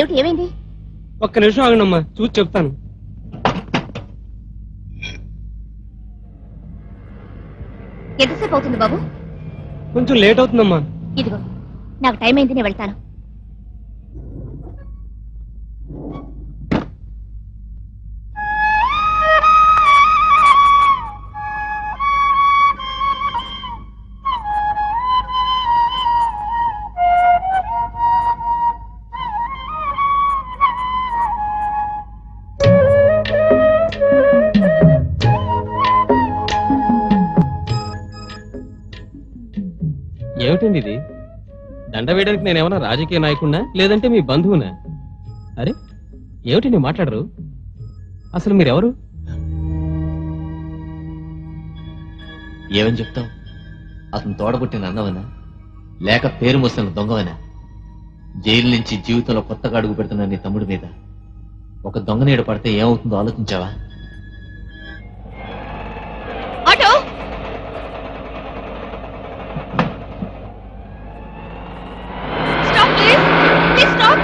ఏమిటి ఏమైంది ఒక్క నిమిషం ఆగండమ్మా చూసి చెప్తాను ఎంతసేపు అవుతుంది బాబు కొంచెం లేట్ అవుతుందమ్మా ఇదిగో నాకు టైం అయింది నేను వెళ్తాను ఏమిటండి ఇది దండ వేయడానికి నేను ఏమన్నా రాజకీయ నాయకుడినా లేదంటే మీ బంధువునా అరే ఏమిటండి మాట్లాడరు అసలు మీరెవరు ఏమని చెప్తావు అతను తోడబుట్టిన అన్నవనా లేక పేరు మోసిన దొంగవనా జైలు నుంచి జీవితంలో కొత్తగా అడుగు పెడుతున్న నీ తమ్ముడి మీద ఒక దొంగ నీడ పడితే ఏమవుతుందో ఆలోచించావా auto stop please please stop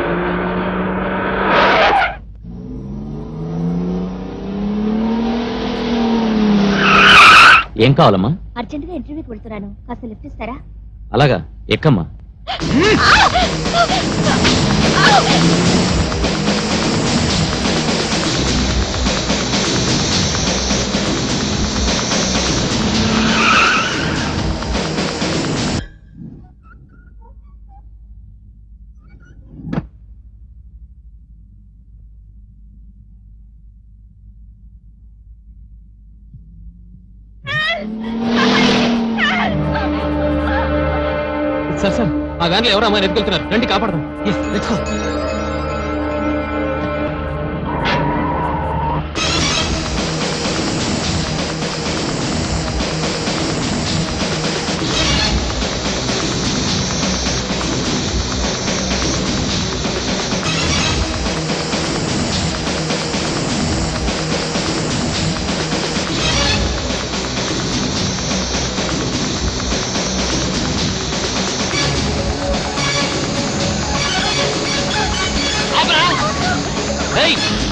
ఏం కావాలమ్మా అర్జెంట్ గా ఇంటర్వ్యూకి వెళ్తున్నాను కాస్త లిఫ్ట్ ఇస్తారా అలాగా ఎక్కమ్మా సార్ సార్ ఆ వ్యాన్లో ఎవరు అమ్మాయిని ఎత్తుకెళ్తున్నారు రండి కాపాడదాం ఏయ్